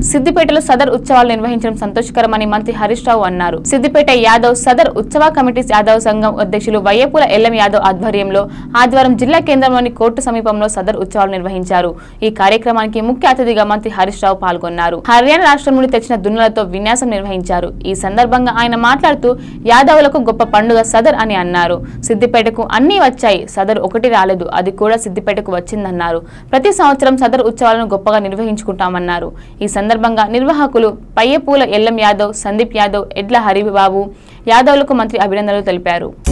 సిద్దిపేటలో సదర్ ఉత్సవాలు నిర్వహించడం సంతోషకరమని మంత్రి హరీష్ రావు అన్నారు సిద్దిపేట యాదవ్ సదర్ ఉత్సవ కమిటీ యాదవ్ సంఘం అధ్యక్షులు వయ్యపూల ఎల్ఎం యాదవ్ ఆధ్వర్యంలో ఆదివారం జిల్లా కేంద్రంలోని కోర్టు సమీపంలో సదర్ ఉత్సవాలు నిర్వహించారు ఈ కార్యక్రమానికి ముఖ్య అతిథిగా మంత్రి హరీష్ రావు పాల్గొన్నారు హర్యానా రాష్ట్రం నుండి తెచ్చిన దున్నులతో విన్యాసం నిర్వహించారు ఈ సందర్భంగా ఆయన మాట్లాడుతూ యాదవులకు గొప్ప పండుగ సదర్ అని అన్నారు సిద్దిపేటకు అన్ని వచ్చాయి సదర్ ఒకటి రాలేదు అది కూడా సిద్దిపేటకు వచ్చిందన్నారు ప్రతి సంవత్సరం సదర్ ఉత్సవాలను గొప్పగా నిర్వహించుకుంటామన్నారు ఈ సందర్భంగా నిర్వాహకులు పయ్యపూల ఎల్లం యాదవ్ సందీప్ యాదవ్ ఎడ్ల హరిబాబు యాదవ్లకు మంత్రి అభినందనలు తెలిపారు